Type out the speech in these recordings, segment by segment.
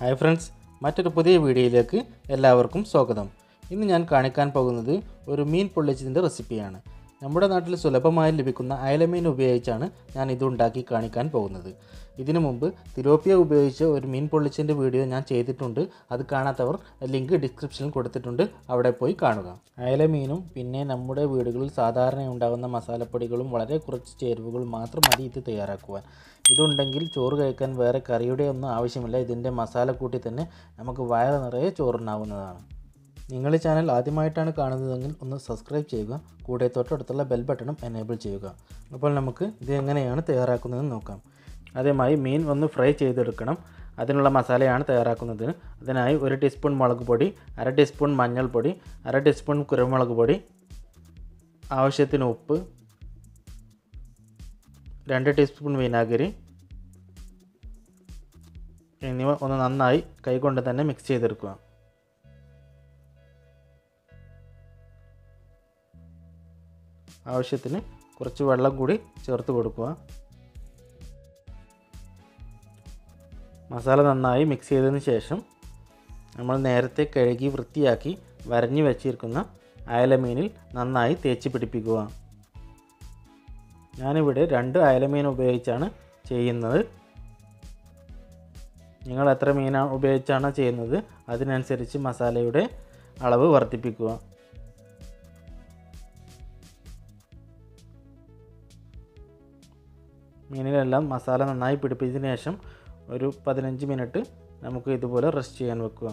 hi friends മറ്റൊരു പുതിയ വീഡിയോയിലേക്ക് എല്ലാവർക്കും സ്വാഗതം ഇന്ന് ഞാൻ കാണിക്കാൻ പോകുന്നത് ഒരു മീൻ പൊള്ളിച്ചതിൻ്റെ റെസിപ്പിയാണ് നമ്മുടെ നാട്ടിൽ സുലഭമായി ലഭിക്കുന്ന അയലമീൻ ഉപയോഗിച്ചാണ് ഞാൻ ഇത് ഉണ്ടാക്കി കാണിക്കാൻ പോകുന്നത് ഇതിനു മുമ്പ് തിലോപ്പിയ ഉപയോഗിച്ച് ഒരു മീൻ പൊള്ളിച്ചതിൻ്റെ വീഡിയോ ഞാൻ ചെയ്തിട്ടുണ്ട് അത് കാണാത്തവർ ലിങ്ക് ഡിസ്ക്രിപ്ഷനിൽ കൊടുത്തിട്ടുണ്ട് അവിടെ പോയി കാണുക അയലമീനും പിന്നെ നമ്മുടെ വീടുകളിൽ സാധാരണ ഉണ്ടാകുന്ന മസാലപ്പൊടികളും വളരെ കുറച്ച് ചേരുവകൾ മാത്രം മതി ഇത് തയ്യാറാക്കുവാൻ ഇതുണ്ടെങ്കിൽ ചോറ് കഴിക്കാൻ വേറെ കറിയുടെ ഒന്നും ആവശ്യമില്ല ഇതിൻ്റെ മസാല കൂട്ടി തന്നെ നമുക്ക് വയറ് നിറയെ ചോറുണ്ടാവുന്നതാണ് നിങ്ങൾ ഈ ചാനൽ ആദ്യമായിട്ടാണ് കാണുന്നതെങ്കിൽ ഒന്ന് സബ്സ്ക്രൈബ് ചെയ്യുക കൂടെ തൊട്ടടുത്തുള്ള ബെൽ ബട്ടണും എനേബിൾ ചെയ്യുക അപ്പോൾ നമുക്ക് ഇത് എങ്ങനെയാണ് തയ്യാറാക്കുന്നതെന്ന് നോക്കാം ആദ്യമായി മീൻ ഒന്ന് ഫ്രൈ ചെയ്തെടുക്കണം അതിനുള്ള മസാലയാണ് തയ്യാറാക്കുന്നത് അതിനായി ഒരു ടീസ്പൂൺ മുളക് പൊടി അര ടീസ്പൂൺ മഞ്ഞൾപ്പൊടി അര ടീസ്പൂൺ കുരുമുളക് പൊടി ആവശ്യത്തിന് ഉപ്പ് രണ്ട് ടീസ്പൂൺ വിനാഗിരി എന്നിവ ഒന്ന് നന്നായി കൈകൊണ്ട് തന്നെ മിക്സ് ചെയ്തെടുക്കുക ആവശ്യത്തിന് കുറച്ച് വെള്ളം കൂടി ചേർത്ത് കൊടുക്കുക മസാല നന്നായി മിക്സ് ചെയ്തതിന് ശേഷം നമ്മൾ നേരത്തെ കഴുകി വൃത്തിയാക്കി വരഞ്ഞു വെച്ചിരിക്കുന്ന അയലമീനിൽ നന്നായി തേച്ച് പിടിപ്പിക്കുക ഞാനിവിടെ രണ്ട് അയലമീൻ ഉപയോഗിച്ചാണ് ചെയ്യുന്നത് നിങ്ങൾ എത്ര മീനാണ് ഉപയോഗിച്ചാണ് ചെയ്യുന്നത് അതിനനുസരിച്ച് മസാലയുടെ അളവ് വർദ്ധിപ്പിക്കുക മീനിലെല്ലാം മസാല നന്നായി പിടിപ്പിച്ചതിന് ശേഷം ഒരു പതിനഞ്ച് മിനിറ്റ് നമുക്ക് ഇതുപോലെ റെസ്റ്റ് ചെയ്യാൻ വെക്കുക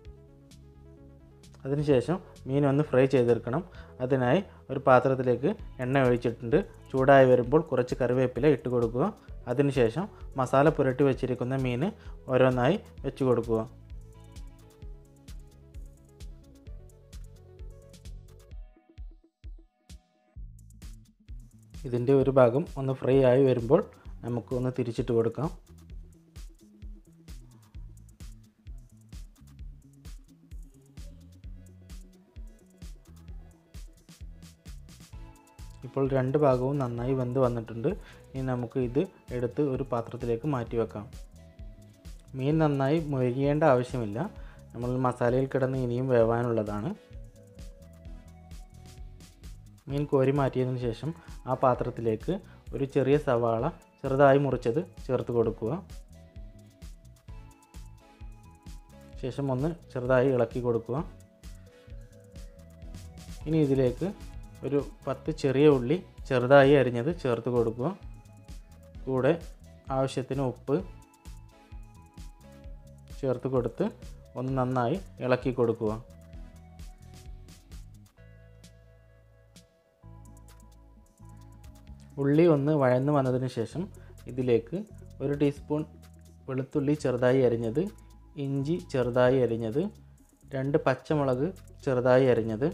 അതിനുശേഷം മീൻ ഒന്ന് ഫ്രൈ ചെയ്തെടുക്കണം അതിനായി ഒരു പാത്രത്തിലേക്ക് എണ്ണ ഒഴിച്ചിട്ടുണ്ട് ചൂടായി വരുമ്പോൾ കുറച്ച് കറിവേപ്പില ഇട്ട് കൊടുക്കുക അതിനുശേഷം മസാല പുരട്ടി വെച്ചിരിക്കുന്ന മീൻ ഓരോന്നായി വെച്ച് കൊടുക്കുക ഇതിൻ്റെ ഒരു ഭാഗം ഒന്ന് ഫ്രൈ ആയി വരുമ്പോൾ നമുക്ക് ഒന്ന് തിരിച്ചിട്ട് കൊടുക്കാം ഇപ്പോൾ രണ്ട് ഭാഗവും നന്നായി വെന്ത് വന്നിട്ടുണ്ട് ഇനി നമുക്ക് ഇത് എടുത്ത് ഒരു പാത്രത്തിലേക്ക് മാറ്റി വെക്കാം മീൻ നന്നായി മുഴുകേണ്ട ആവശ്യമില്ല നമ്മൾ മസാലയിൽ കിടന്ന് ഇനിയും വേവാനുള്ളതാണ് മീൻ കോരി മാറ്റിയതിന് ശേഷം ആ പാത്രത്തിലേക്ക് ഒരു ചെറിയ സവാള ചെറുതായി മുറിച്ചത് ചേർത്ത് കൊടുക്കുക ശേഷം ഒന്ന് ചെറുതായി ഇളക്കി കൊടുക്കുക ഇനി ഇതിലേക്ക് ഒരു പത്ത് ചെറിയ ഉള്ളി ചെറുതായി അരിഞ്ഞത് ചേർത്ത് കൊടുക്കുക കൂടെ ആവശ്യത്തിന് ഉപ്പ് ചേർത്ത് കൊടുത്ത് ഒന്ന് നന്നായി ഇളക്കി കൊടുക്കുക ഉള്ളി ഒന്ന് വഴന്ന് വന്നതിന് ശേഷം ഇതിലേക്ക് ഒരു ടീസ്പൂൺ വെളുത്തുള്ളി ചെറുതായി അരിഞ്ഞത് ഇഞ്ചി ചെറുതായി അരിഞ്ഞത് രണ്ട് പച്ചമുളക് ചെറുതായി അരിഞ്ഞത്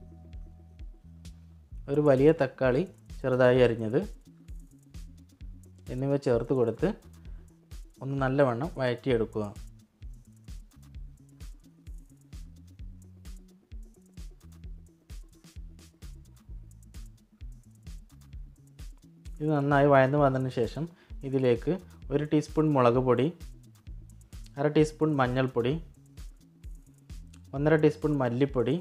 ഒരു വലിയ തക്കാളി ചെറുതായി അരിഞ്ഞത് എന്നിവ ചേർത്ത് കൊടുത്ത് ഒന്ന് നല്ലവണ്ണം വഴറ്റിയെടുക്കുക ഇത് നന്നായി വഴന്ന് വന്നതിന് ശേഷം ഇതിലേക്ക് ഒരു ടീസ്പൂൺ മുളക് പൊടി അര ടീസ്പൂൺ മഞ്ഞൾപ്പൊടി ഒന്നര ടീസ്പൂൺ മല്ലിപ്പൊടി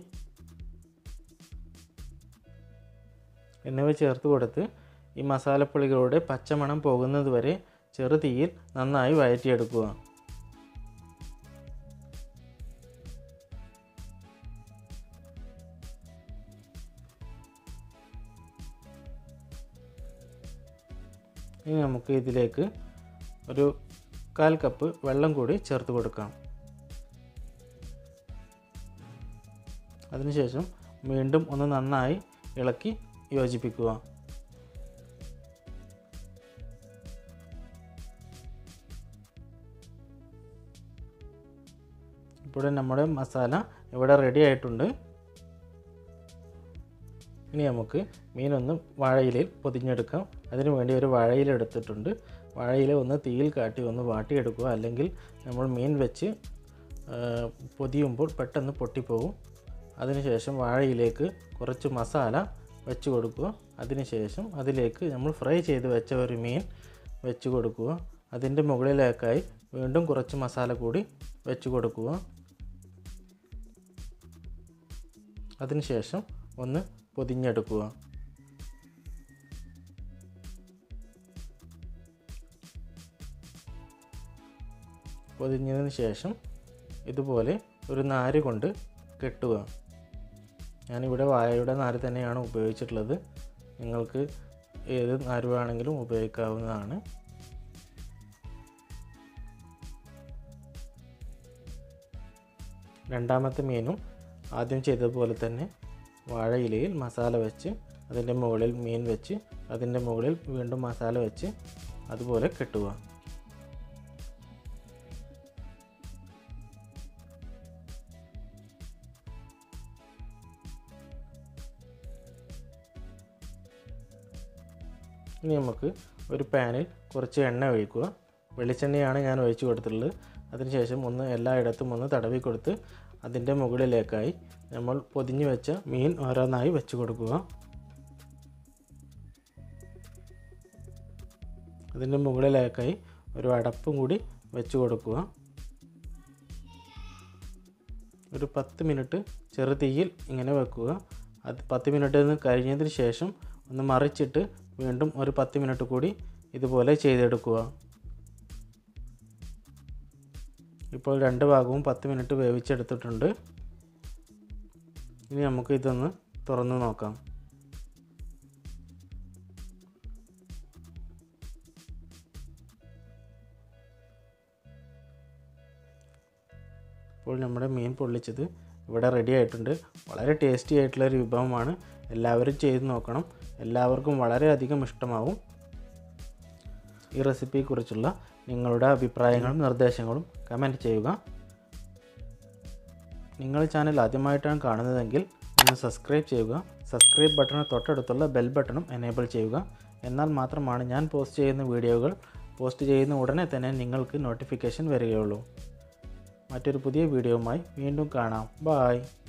എന്നിവ ചേർത്ത് കൊടുത്ത് ഈ മസാലപ്പൊടികളുടെ പച്ചമണം പോകുന്നത് വരെ ചെറു തീയിൽ നന്നായി വഴറ്റിയെടുക്കുക ഇനി നമുക്ക് ഇതിലേക്ക് ഒരു കാൽ കപ്പ് വെള്ളം കൂടി ചേർത്ത് കൊടുക്കാം അതിനുശേഷം വീണ്ടും ഒന്ന് നന്നായി ഇളക്കി യോജിപ്പിക്കുക ഇപ്പോൾ നമ്മുടെ മസാല ഇവിടെ റെഡി ആയിട്ടുണ്ട് ഇനി നമുക്ക് മീനൊന്ന് വാഴയിലയിൽ പൊതിഞ്ഞെടുക്കാം അതിനു വേണ്ടി ഒരു വാഴയില എടുത്തിട്ടുണ്ട് വാഴയില ഒന്ന് തീയിൽ കാട്ടി ഒന്ന് വാട്ടിയെടുക്കുക അല്ലെങ്കിൽ നമ്മൾ മീൻ വെച്ച് പൊതിയുമ്പോൾ പെട്ടെന്ന് പൊട്ടിപ്പോകും അതിനുശേഷം വാഴയിലേക്ക് കുറച്ച് മസാല വെച്ച് കൊടുക്കുക അതിനുശേഷം അതിലേക്ക് നമ്മൾ ഫ്രൈ ചെയ്ത് വെച്ച ഒരു മീൻ വെച്ച് കൊടുക്കുക അതിൻ്റെ മുകളിലേക്കായി വീണ്ടും കുറച്ച് മസാല കൂടി വെച്ച് കൊടുക്കുക അതിനുശേഷം ഒന്ന് പൊതിഞ്ഞെടുക്കുക പൊതിഞ്ഞതിന് ശേഷം ഇതുപോലെ ഒരു നാര് കൊണ്ട് കെട്ടുക ഞാനിവിടെ വാഴയുടെ നാര് തന്നെയാണ് ഉപയോഗിച്ചിട്ടുള്ളത് നിങ്ങൾക്ക് ഏത് നാര് വേണമെങ്കിലും ഉപയോഗിക്കാവുന്നതാണ് രണ്ടാമത്തെ മീനും ആദ്യം ചെയ്തതുപോലെ തന്നെ വാഴയിലയിൽ മസാല വെച്ച് അതിൻ്റെ മുകളിൽ മീൻ വെച്ച് അതിൻ്റെ മുകളിൽ വീണ്ടും മസാല വെച്ച് അതുപോലെ കെട്ടുക ഇനി നമുക്ക് ഒരു പാനിൽ കുറച്ച് എണ്ണ ഒഴിക്കുക വെളിച്ചെണ്ണയാണ് ഞാൻ ഒഴിച്ചു കൊടുത്തിട്ടുള്ളത് അതിനുശേഷം ഒന്ന് എല്ലായിടത്തും ഒന്ന് തടവി കൊടുത്ത് അതിൻ്റെ മുകളിലേക്കായി നമ്മൾ പൊതിഞ്ഞു വെച്ച മീൻ ഓരോന്നായി വെച്ച് കൊടുക്കുക അതിൻ്റെ മുകളിലേക്കായി ഒരു അടപ്പും കൂടി വെച്ച് കൊടുക്കുക ഒരു പത്ത് മിനിറ്റ് ചെറുതീയിൽ ഇങ്ങനെ വെക്കുക അത് പത്ത് മിനിറ്റ് നിന്ന് കഴിഞ്ഞതിന് ശേഷം ഒന്ന് മറിച്ചിട്ട് വീണ്ടും ഒരു പത്ത് മിനിറ്റ് കൂടി ഇതുപോലെ ചെയ്തെടുക്കുക ഇപ്പോൾ രണ്ട് ഭാഗവും പത്ത് മിനിറ്റ് വേവിച്ചെടുത്തിട്ടുണ്ട് ഇനി നമുക്ക് ഇതൊന്ന് തുറന്ന് നോക്കാം ഇപ്പോൾ നമ്മുടെ മീൻ പൊള്ളിച്ചത് ഇവിടെ റെഡി ആയിട്ടുണ്ട് വളരെ ടേസ്റ്റി ആയിട്ടുള്ള ഒരു വിഭവമാണ് എല്ലാവരും ചെയ്ത് നോക്കണം എല്ലാവർക്കും വളരെയധികം ഇഷ്ടമാവും ഈ റെസിപ്പിയെക്കുറിച്ചുള്ള നിങ്ങളുടെ അഭിപ്രായങ്ങളും നിർദ്ദേശങ്ങളും കമൻറ്റ് ചെയ്യുക നിങ്ങൾ ചാനൽ ആദ്യമായിട്ടാണ് കാണുന്നതെങ്കിൽ ഒന്ന് സബ്സ്ക്രൈബ് ചെയ്യുക സബ്സ്ക്രൈബ് ബട്ടണ് തൊട്ടടുത്തുള്ള ബെൽ ബട്ടണും എനേബിൾ ചെയ്യുക എന്നാൽ മാത്രമാണ് ഞാൻ പോസ്റ്റ് ചെയ്യുന്ന വീഡിയോകൾ പോസ്റ്റ് ചെയ്യുന്ന ഉടനെ തന്നെ നിങ്ങൾക്ക് നോട്ടിഫിക്കേഷൻ വരികയുള്ളൂ മറ്റൊരു പുതിയ വീഡിയോയുമായി വീണ്ടും കാണാം ബായ്